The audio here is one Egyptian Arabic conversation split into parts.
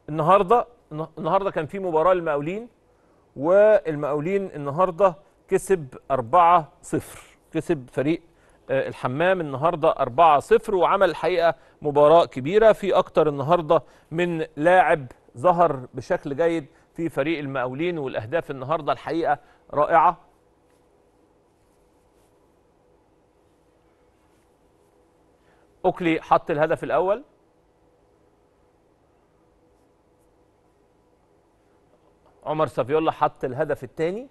النهارده النهارده كان في مباراه للمقاولين والمقاولين النهارده كسب 4-0 كسب فريق آه، الحمام النهارده 4-0 وعمل الحقيقه مباراه كبيره في اكتر النهارده من لاعب ظهر بشكل جيد في فريق المقاولين والاهداف النهارده الحقيقه رائعه اوكلي حط الهدف الاول عمر سافيولا حط الهدف الثاني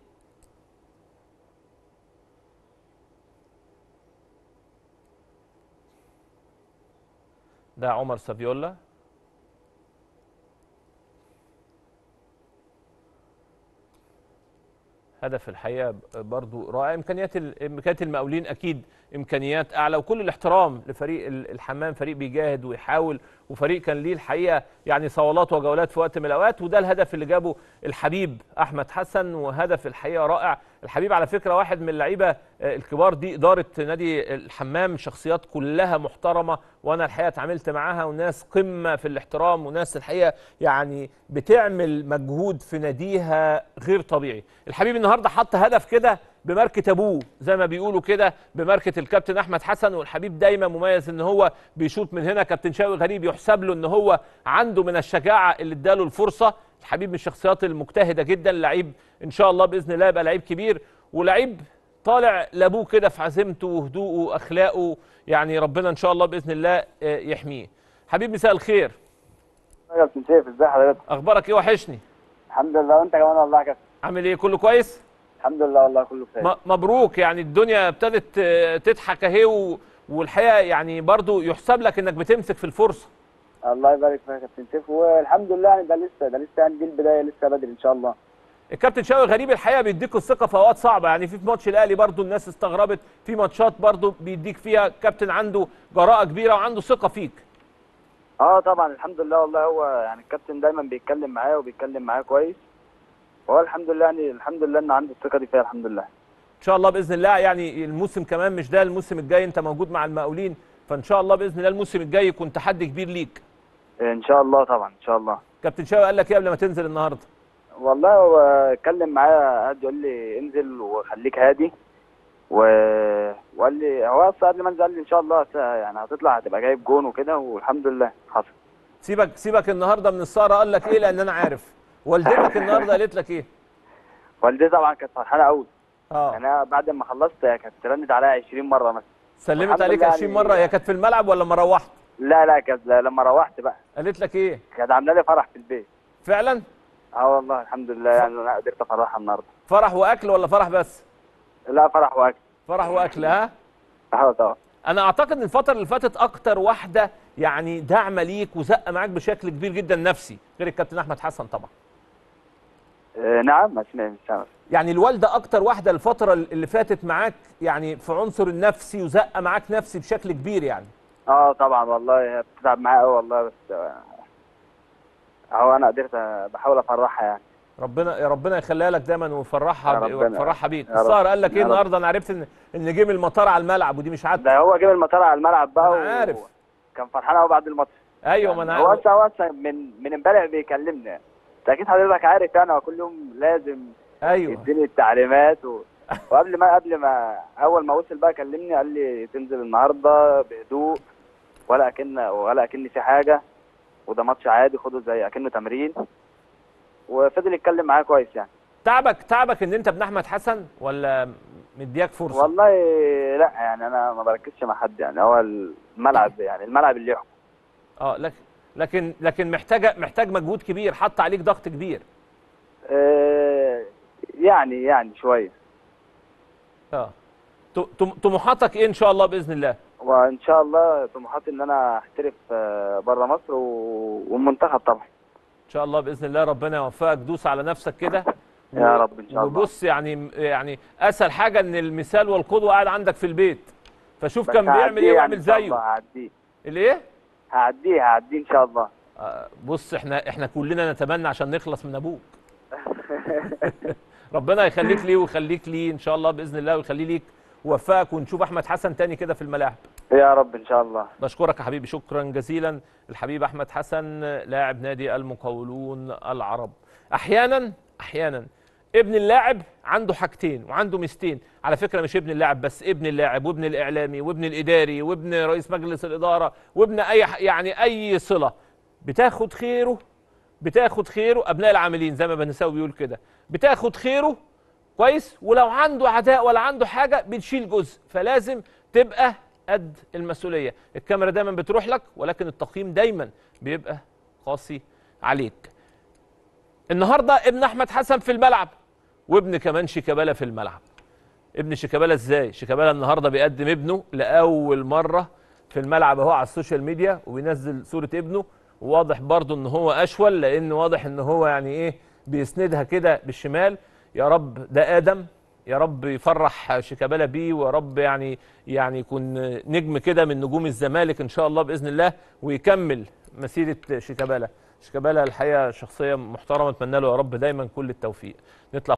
ده عمر سافيولا هدف الحقيقه برضو رائع امكانيات ال- امكانيات المقاولين اكيد امكانيات اعلى وكل الاحترام لفريق ال- الحمام فريق بيجاهد ويحاول وفريق كان ليه الحقيقه يعني صولات وجولات في وقت من الاوقات وده الهدف اللي جابه الحبيب احمد حسن وهدف الحقيقه رائع الحبيب على فكره واحد من اللعيبه آه، الكبار دي اداره نادي الحمام شخصيات كلها محترمه وانا الحقيقه اتعاملت معاها وناس قمه في الاحترام وناس الحقيقه يعني بتعمل مجهود في ناديها غير طبيعي الحبيب النهارده حط هدف كده بماركة ابوه زي ما بيقولوا كده بماركة الكابتن احمد حسن والحبيب دايما مميز ان هو بيشوط من هنا كابتن شاوي غريب يحسب له ان هو عنده من الشجاعة اللي اداله الفرصة الحبيب من الشخصيات المجتهدة جدا لعيب ان شاء الله باذن الله يبقى لعيب كبير ولعيب طالع لابوه كده في عزيمته وهدوءه واخلاقه يعني ربنا ان شاء الله باذن الله آه، يحميه حبيب مساء الخير يا كابتن سيف ازي حضرتك؟ اخبارك ايه وحشني الحمد لله وانت كمان والله يا كابتن عامل ايه كله كويس الحمد لله والله كله بخير م- مبروك يعني الدنيا ابتدت آه، تضحك اهي و- والحقيقه يعني برضو يحسب لك انك بتمسك في الفرصه الله يبارك فيك يا كابتن سيف والحمد لله يعني ده لسه ده لسه يعني دي البدايه لسه بدري ان شاء الله الكابتن شاوي غريب الحقيقه بيديك الثقه في اوقات صعبه يعني في في ماتش الاهلي برضو الناس استغربت في ماتشات برضو بيديك فيها كابتن عنده جراءه كبيره وعنده ثقه فيك اه طبعا الحمد لله والله هو يعني الكابتن دايما بيتكلم معايا وبيتكلم معايا كويس وهو الحمد لله يعني الحمد لله ان عنده الثقه دي فيا الحمد لله ان شاء الله باذن الله يعني الموسم كمان مش ده الموسم الجاي انت موجود مع المقاولين فان شاء الله باذن الله الموسم الجاي يكون تحدي كبير ليك ان شاء الله طبعا ان شاء الله كابتن شاوي قال لك ايه قبل ما تنزل النهارده والله هو اتكلم معايا قعد يقول لي انزل وخليك هادي و... وقال لي هو اصلا قبل ما انزل قال لي ان شاء الله هت- يعني هتطلع هتبقى جايب جون وكده والحمد لله حصل سيبك سيبك النهارده من السهره قال لك ايه لان انا عارف والدتك النهارده قالت لك ايه والدتي طبعا كانت فرحانه قوي اه يعني انا بعد ما خلصت هي كانت رنت عليا 20 مره مثلا سلمت الحمد عليك لله 20 يعني- مره هي كانت في الملعب ولا لما روحت لا لا كانت لما روحت بقى قالت لك ايه كانت عامله لي فرح في البيت فعلا اه والله الحمد لله يعني انا قدرت افرحها النهارده فرح واكل ولا فرح بس لا فرح واكل فرح واكل ها اه طبعا انا اعتقد ان الفتره اللي فاتت اكتر واحده يعني داعمه ليك وزقه معاك بشكل كبير جدا نفسي غير الكابتن احمد حسن طبعا آه نعم ما سمعت مش سامع. يعني الوالده اكتر واحده الفتره اللي فاتت معاك يعني في عنصر النفسي وزقه معاك نفسي بشكل كبير يعني اه طبعا والله هي بتتعب معايا قوي والله بس آه، اهو انا قدرت آه، بحاول افرحها يعني ربنا يا ربنا يخليها لك دايما ويفرحها يا ب- ربنا. ويفرحها بيك يا رب. السهر قال لك ايه يا رب. النهارده انا عرفت ان ان جه من المطار على الملعب ودي مش عادة ده هو جاب المطار على الملعب بقى أنا عارف. كان فرحان قوي بعد الماتش ايوه ما يعني هو انا اصلا هو اصلا من من امبارح بيكلمني يعني انت اكيد حضرتك عارف يعني هو كل يوم لازم ايوه يديني التعليمات و... وقبل ما قبل ما اول ما وصل بقى كلمني قال لي تنزل النهارده بهدوء ولا اكن ولا اكن في حاجه وده ماتش عادي خده زي اكنه تمرين وفضل يتكلم معايا كويس يعني تعبك تعبك ان انت ابن احمد حسن ولا مدياك فرصه والله لا يعني انا ما بركزش مع حد يعني هو الملعب يعني الملعب اللي يحكم اه لكن لكن لكن محتاجه محتاج مجهود كبير حط عليك ضغط كبير آه، يعني يعني شويه اه ط- طم- طموحاتك ايه ان شاء الله باذن الله وان شاء الله طموحاتي ان انا احترف بره مصر و... والمنتخب طبعا ان شاء الله باذن الله ربنا يوفقك دوس على نفسك كده و- يا رب إن شاء الله. وبص يعني يعني اسهل حاجه ان المثال والقدوه قاعد عندك في البيت فشوف بس كان بيعمل هعديه ايه يعني واعمل إن شاء زيه الله هعديه الايه هعديه هعديه ان شاء الله آه، بص احنا احنا كلنا نتمنى عشان نخلص من ابوك ربنا يخليك ليه ويخليك ليه ان شاء الله باذن الله ويخليه ليك ووفقك ونشوف احمد حسن تاني كده في الملاعب يا رب ان شاء الله بشكرك يا حبيبي شكرا جزيلا الحبيب احمد حسن لاعب نادي المقاولون العرب احيانا احيانا ابن اللاعب عنده حاجتين وعنده ميزتين على فكره مش ابن اللاعب بس ابن اللاعب وابن الاعلامي وابن الاداري وابن رئيس مجلس الاداره وابن اي ح- يعني اي صله بتاخد خيره بتاخد خيره ابناء العاملين زي ما بنساوي بيقول كده بتاخد خيره كويس ولو عنده عداء ولا عنده حاجه بتشيل جزء فلازم تبقى قد المسؤوليه الكاميرا دايما بتروح لك ولكن التقييم دايما بيبقى قاسي عليك النهارده ابن احمد حسن في الملعب وابن كمان شيكابالا في الملعب ابن شيكابالا ازاي شيكابالا النهارده بيقدم ابنه لاول مره في الملعب اهو على السوشيال ميديا وبينزل صوره ابنه وواضح برضه ان هو اشول لان واضح ان هو يعني ايه بيسندها كده بالشمال يا رب ده ادم يا رب يفرح شيكابالا بيه ويا رب يعني يعني يكون نجم كده من نجوم الزمالك ان شاء الله باذن الله ويكمل مسيره شيكابالا شيكابالا الحقيقه شخصيه محترمه اتمنى له يا رب دايما كل التوفيق نطلع